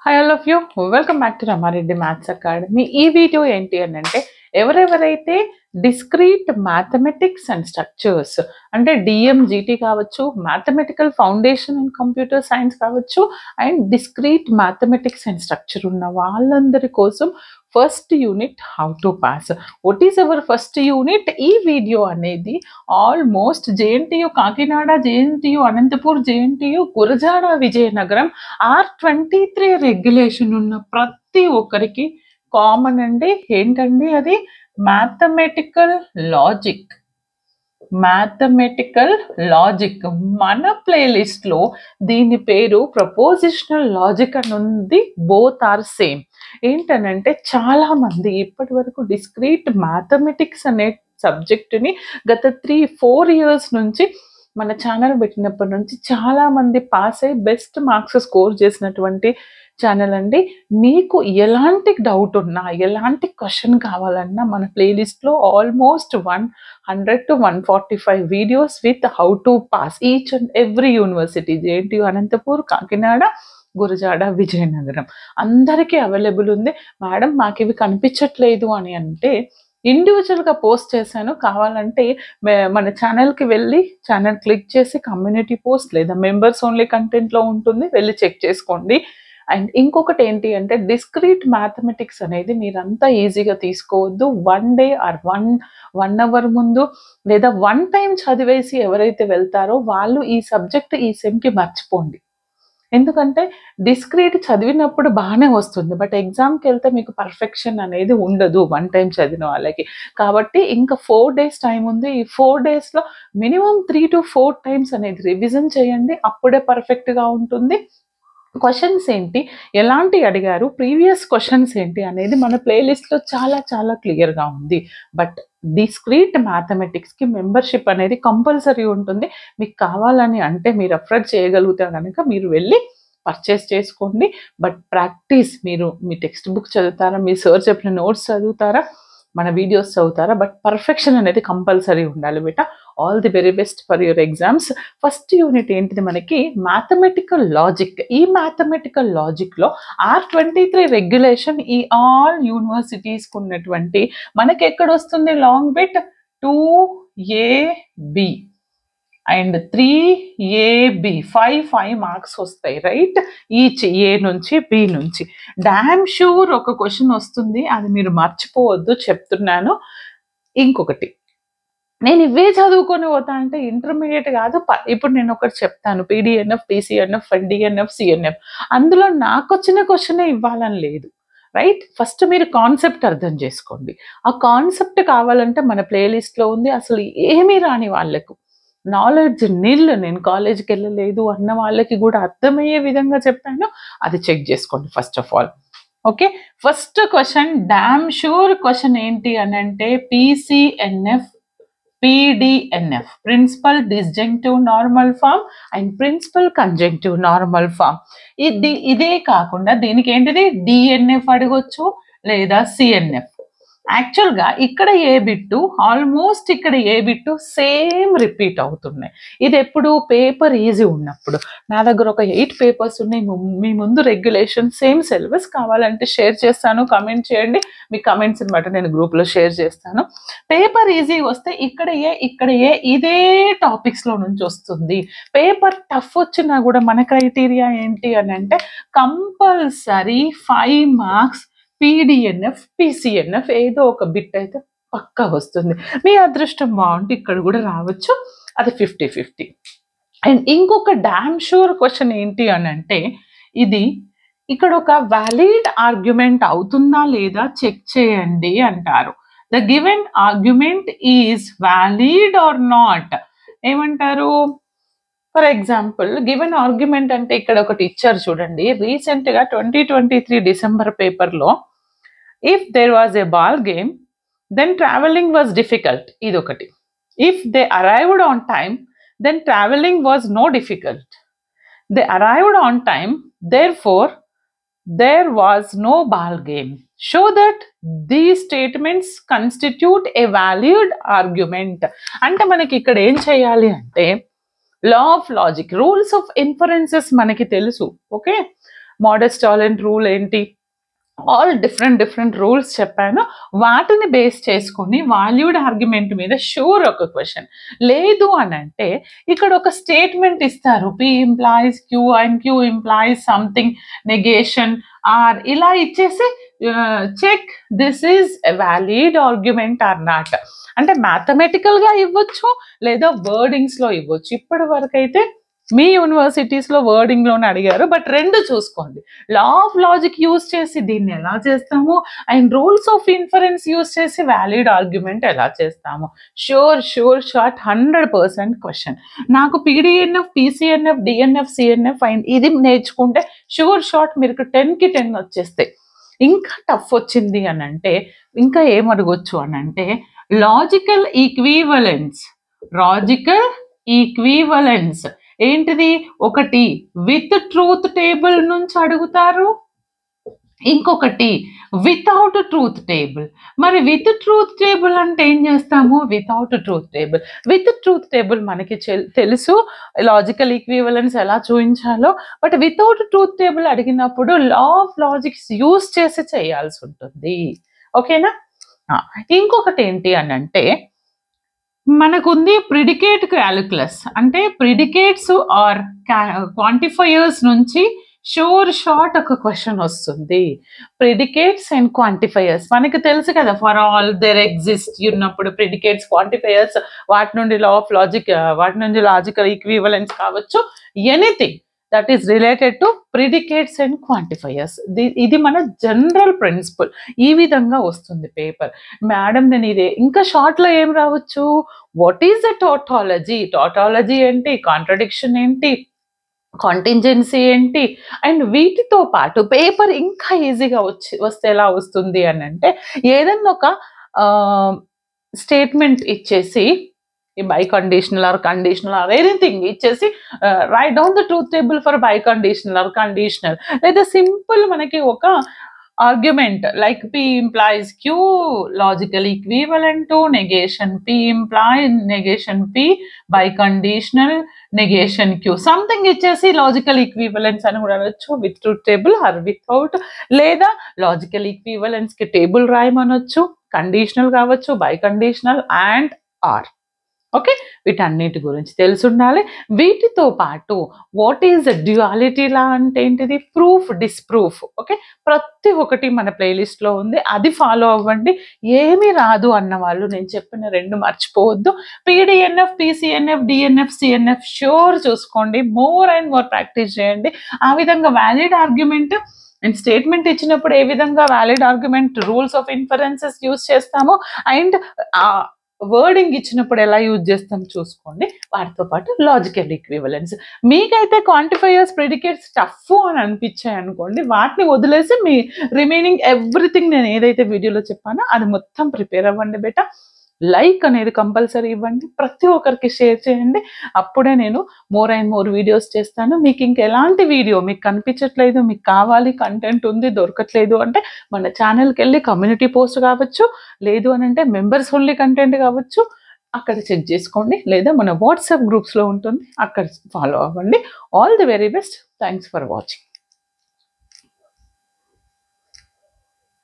hi all of you welcome back to Ramareddy maths academy ఈ video ఏంటి అని అంటే ఎవరెవరైతే డిస్క్రీట్ మ్యాథమెటిక్స్ అండ్ స్ట్రక్చర్స్ అంటే డిఎంజిటి కావచ్చు mathematical foundation and computer science కావచ్చు and discrete mathematics and structure ఉన్న వాళ్ళందరి కోసం first unit how to pass what is our first unit ఈ వీడియో అనేది almost JNTU Kakinada JNTU Anantapur JNTU Gurajada Vizianagaram R twenty three regulation ఉన్న ప్రతి ఒక్కరికి కామన్ అండి ఏంటండి అది మ్యాథమెటికల్ లాజిక్ మ్యాథమెటికల్ లాజిక్ మన ప్లేలిస్ట్లో దీని పేరు ప్రపోజిషనల్ లాజిక్ అని ఉంది బోత్ ఆర్ సేమ్ ఏంటనంటే చాలా మంది ఇప్పటి వరకు డిస్క్రీట్ మ్యాథమెటిక్స్ అనే సబ్జెక్టుని గత త్రీ ఫోర్ ఇయర్స్ నుంచి మన ఛానల్ పెట్టినప్పటి నుంచి చాలా మంది పాస్ అయ్యి బెస్ట్ మార్క్స్ స్కోర్ చేసినటువంటి ఛానల్ అండి మీకు ఎలాంటి డౌట్ ఉన్నా ఎలాంటి క్వశ్చన్ కావాలన్నా మన ప్లేలిస్ట్లో almost one hundred to one forty five videos with how to pass each and every university JNTU Anantapur Kakinada Gurajada Vizianagaram అందరికీ అవైలబుల్ ఉంది మేడం మాకు ఇవి కనిపించట్లేదు అని అంటే ఇండివిజువల్గా పోస్ట్ చేశాను కావాలంటే మే- మన ఛానల్కి వెళ్ళి ఛానల్ క్లిక్ చేసి కమ్యూనిటీ పోస్ట్ లేదా మెంబర్స్ ఓన్లీ కంటెంట్లో ఉంటుంది వెళ్ళి చెక్ చేసుకోండి అండ్ ఇంకొకటి ఏంటి అంటే డిస్క్రీట్ మ్యాథమెటిక్స్ అనేది మీరంతా ఈజీగా తీసుకోవద్దు one day or one one hour ముందు లేదా వన్ టైం చదివేసి ఎవరైతే వెళ్తారో వాళ్ళు ఈ సబ్జెక్ట్ ఈ సెమ్కి మర్చిపోండి ఎందుకంటే డిస్క్రీట్ చదివినప్పుడు బాగానే వస్తుంది బట్ ఎగ్జామ్కి వెళ్తే మీకు పర్ఫెక్షన్ అనేది ఉండదు వన్ టైం చదివిన వాళ్ళకి కాబట్టి ఇంకా ఫోర్ డేస్ టైం ఉంది ఈ ఫోర్ డేస్లో minimum three to four times అనేది రివిజన్ చేయండి అప్పుడే పర్ఫెక్ట్గా ఉంటుంది క్వశ్చన్స్ ఏంటి ఎలాంటి అడిగారు ప్రీవియస్ క్వశ్చన్స్ ఏంటి అనేది మన ప్లేలిస్ట్లో చాలా చాలా క్లియర్గా ఉంది బట్ డిస్క్రీట్ మ్యాథమెటిక్స్కి మెంబర్షిప్ అనేది కంపల్సరీ ఉంటుంది మీకు కావాలని అంటే మీరు అఫ్రోడ్ చేయగలిగితే కనుక మీరు వెళ్ళి పర్చేస్ చేసుకోండి బట్ ప్రాక్టీస్ మీరు మీ టెక్స్ట్ బుక్ చదువుతారా మీ సార్ చెప్పిన నోట్స్ చదువుతారా మన వీడియోస్ చదువుతారా బట్ పర్ఫెక్షన్ అనేది కంపల్సరీ ఉండాలి బేట all the very best for your exams first unit ఏంటిది మనకి మ్యాథమెటికల్ లాజిక్ ఈ మ్యాథమెటికల్ లాజిక్లో ఆర్ ట్వంటీ త్రీ రెగ్యులేషన్ ఈ ఆల్ యూనివర్సిటీస్కి ఉన్నటువంటి మనకి ఎక్కడ వస్తుంది long bit two A B and three AB five five marks వస్తాయి రైట్ ఈచ్ ఏ నుంచి బి నుంచి డామ్ షూర్ ఒక క్వశ్చన్ వస్తుంది అది మీరు మర్చిపోవద్దు చెప్తున్నాను ఇంకొకటి నేను ఇవే చదువుకొని పోతా అంటే ఇంటర్మీడియట్ కాదు ప- ఇప్పుడు నేను ఒకటి చెప్తాను పీడిఎన్ఎఫ్ టీసీఎన్ఎఫ్ డిఎన్ఎఫ్ సిఎన్ఎఫ్ అందులో నాకు వచ్చిన క్వశ్చనే ఇవ్వాలని లేదు రైట్ ఫస్ట్ మీరు కాన్సెప్ట్ అర్థం చేసుకోండి ఆ కాన్సెప్ట్ కావాలంటే మన ప్లేలిస్ట్లో ఉంది అసలు ఏమీ రాని వాళ్ళకు నాలెడ్జ్ నిల్ నేను కాలేజ్కి వెళ్ళలేదు అన్న వాళ్ళకి కూడా అర్థమయ్యే విధంగా చెప్పాను అది చెక్ చేసుకోండి first of all okay first question damn sure question ఏంటి అని అంటే PCNF PDNF principal disjunctive normal form and principal conjunctive normal form ఇది ఇదే కాకుండా దీనికి ఏంటిది డిఎన్ఎఫ్ అడగొచ్చు లేదా సిఎన్ఎఫ్ యాక్చువల్గా ఇక్కడ ఏ బిట్టు ఆల్మోస్ట్ ఇక్కడ ఏ బిట్టు సేమ్ రిపీట్ అవుతున్నాయి ఇది ఎప్పుడు పేపర్ ఈజీ ఉన్నప్పుడు నా దగ్గర ఒక ఎయిట్ పేపర్స్ ఉన్నాయి ము- మీ ముందు రెగ్యులేషన్ సేమ్ సిలబస్ కావాలంటే షేర్ చేస్తాను కమెంట్ చేయండి మీ కమెంట్స్ని బట్టి నేను గ్రూప్లో షేర్ చేస్తాను పేపర్ ఈజీ వస్తే ఇక్కడ ఏ ఇక్కడ ఏ ఇదే టాపిక్స్లో నుంచి వస్తుంది పేపర్ టఫ్ వచ్చినా కూడా మన క్రైటీరియా ఏంటి అని అంటే compulsory five marks PDNF PCNF ఏదో ఒక బిట్ అయితే పక్కా వస్తుంది మీ అదృష్టం బాగుంటే ఇక్కడ కూడా రావచ్చు అది ఫిఫ్టీ ఫిఫ్టీ అండ్ ఇంకొక డామ్ షూర్ క్వశ్చన్ ఏంటి అని అంటే ఇది ఇక్కడ ఒక వ్యాలిడ్ ఆర్గ్యుమెంట్ అవుతుందా లేదా చెక్ చేయండి అంటారు the given argument is valid or not ఏమంటారు ఫర్ ఎగ్జాంపుల్ గివెన్ ఆర్గ్యుమెంట్ అంటే ఇక్కడ ఒకటి ఇచ్చారు చూడండి రీసెంట్గా ట్వంటీ ట్వంటీ త్రీ డిసెంబర్ పేపర్లో if there was a ball game then travelling was difficult ఇది ఒకటి if they arrived on time then travelling was no difficult they arrived on time therefore there was no ball game show that the statements constitute a valued argument అంటే మనకి ఇక్కడ ఏం చేయాలి అంటే law of logic rules of inferences మనకి తెలుసు okay modus tollens rule ఏంటి all different different rules చెప్పాను వాటిని బేస్ చేసుకొని వాల్యూడ్ ఆర్గ్యుమెంట్ మీద షూర్ ఒక క్వశ్చన్ లేదు అని అంటే ఇక్కడ ఒక స్టేట్మెంట్ ఇస్తారు P implies Q and Q implies something negation or ఇలా ఇచ్చేసి check this is valid argument or not అంటే మ్యాథమెటికల్గా ఇవ్వచ్చు లేదా వర్డింగ్స్లో ఇవ్వచ్చు ఇప్పటి వరకు అయితే మీ యూనివర్సిటీస్లో వర్డింగ్లోనే అడిగారు బట్ రెండు చూసుకోండి లా ఆఫ్ లాజిక్ యూస్ చేసి దీన్ని ఎలా చేస్తాము and rules of inference use చేసి వ్యాలిడ్ ఆర్గ్యుమెంట్ ఎలా చేస్తాము sure sure short hundred percent question నాకు PDNF PCNF DNF CNF and ఇది నేర్చుకుంటే షూర్ షార్ట్ మీకు టెన్కి టెన్ వచ్చేస్తాయి ఇంకా టఫ్ వచ్చింది అని అంటే ఇంకా ఏం అడగొచ్చు అని అంటే లాజికల్ ఈక్వీవలెన్స్ లాజికల్ ఈక్వీవలెన్స్ ఏంటిది ఒకటి విత్ ట్రూత్ టేబుల్ నుంచి అడుగుతారు ఇంకొకటి వితౌట్ ట్రూత్ టేబుల్ మరి విత్ ట్రూత్ టేబుల్ అంటే ఏం చేస్తాము without truth table with truth table మనకి చెల్- తెలుసు లాజికల్ ఈక్వివలెన్స్ ఎలా చూపించాలో బట్ వితౌట్ ట్రూత్ టేబుల్ అడిగినప్పుడు లా ఆఫ్ లాజిక్స్ యూస్ చేసి చేయాల్సి ఉంటుంది ఓకేనా ఆ, ఇంకొకటి ఏంటి అని అంటే మనకుంది ప్రిడికేట్ క్యాలిక్యులస్ అంటే ప్రిడికేట్స్ ఆర్ క్వాంటిఫైయర్స్ నుంచి షూర్ షార్ట్ ఒక క్వశ్చన్ వస్తుంది ప్రిడికేట్స్ అండ్ క్వాంటిఫైయర్స్ మనకి తెలుసు కదా ఫర్ ఆల్ దెర్ ఎగ్జిస్ట్ ఉన్నప్పుడు ప్రిడికేట్స్ క్వాంటిఫైయర్స్ వాటి నుండి లా ఆఫ్ లాజిక్ వాటి నుండి లాజికల్ ఈక్వివలెన్స్ కావచ్చు anything that is related to predicates and quantifiers ఇది మన జనరల్ ప్రిన్సిపల్ ఈ విధంగా వస్తుంది పేపర్ మేడం నేను ఇదే ఇంకా షార్ట్లో ఏం రావచ్చు what is the tautology tautology ఏంటి కాంట్రడిక్షన్ ఏంటి కాంటింజెన్సీ ఏంటి అండ్ వీటితో పాటు పేపర్ ఇంకా ఈజీగా వచ్చి వస్తే ఎలా వస్తుంది అని అంటే ఏదన్నా ఒక స్టేట్మెంట్ ఇచ్చేసి ఈ biconditional or conditional or anything ఇచ్చేసి write down the truth table for biconditional or conditional లేదా సింపుల్ మనకి ఒక argument like P implies Q logical equivalent to negation P imply negation P biconditional negation Q something ఇచ్చేసి logical equivalence అని కూడా అనొచ్చు with truth table or without లేదా logical equivalence కి table రాయమనొచ్చు కండిషనల్ కావచ్చు biconditional and or okay వీటన్నిటి గురించి తెలిసి ఉండాలి వీటితో పాటు వాట్ ఈజ్ డ్యుయాలిటీ లా అంటే ఏంటిది ప్రూఫ్ డిస్ప్రూఫ్ ఓకే ప్రతి ఒక్కటి మన ప్లేలిస్ట్లో ఉంది అది ఫాలో అవ్వండి ఏమీ రాదు అన్న వాళ్ళు నేను చెప్పిన రెండు మర్చిపోవద్దు PDNF PCNF DNF CNF sure చూసుకోండి మోర్ అండ్ మోర్ ప్రాక్టీస్ చేయండి ఆ విధంగా వ్యాలిడ్ ఆర్గ్యుమెంట్ అండ్ స్టేట్మెంట్ ఇచ్చినప్పుడు ఏ విధంగా valid argument rules of inferences use చేస్తామో అండ్ వర్డింగ్ ఇచ్చినప్పుడు ఎలా యూజ్ చేస్తాం చూసుకోండి వాటితో పాటు లాజికల్ ఈక్వివలెన్స్ మీకైతే క్వాంటిఫైయర్స్ ప్రిడికేట్స్ టఫ్ అని అనిపించాయి అనుకోండి వాటిని వదిలేసి మీ రిమైనింగ్ ఎవ్రీథింగ్ నేను ఏదైతే వీడియోలో చెప్పానో అది మొత్తం ప్రిపేర్ అవ్వండి బేట లైక్ అనేది కంపల్సరీ ఇవ్వండి ప్రతి ఒక్కరికి షేర్ చేయండి అప్పుడే నేను మోర్ అండ్ మోర్ వీడియోస్ చేస్తాను మీకు ఇంక ఎలాంటి వీడియో మీకు కనిపించట్లేదు మీకు కావాలి కంటెంట్ ఉంది దొరకట్లేదు అంటే మన ఛానల్కి వెళ్ళి కమ్యూనిటీ పోస్ట్ కావచ్చు లేదు అని అంటే మెంబర్స్ ఓన్లీ కంటెంట్ కావచ్చు అక్కడ చెక్ చేసుకోండి లేదా మన వాట్సాప్ గ్రూప్స్లో ఉంటుంది అక్కడ ఫాలో అవ్వండి all the very best thanks for watching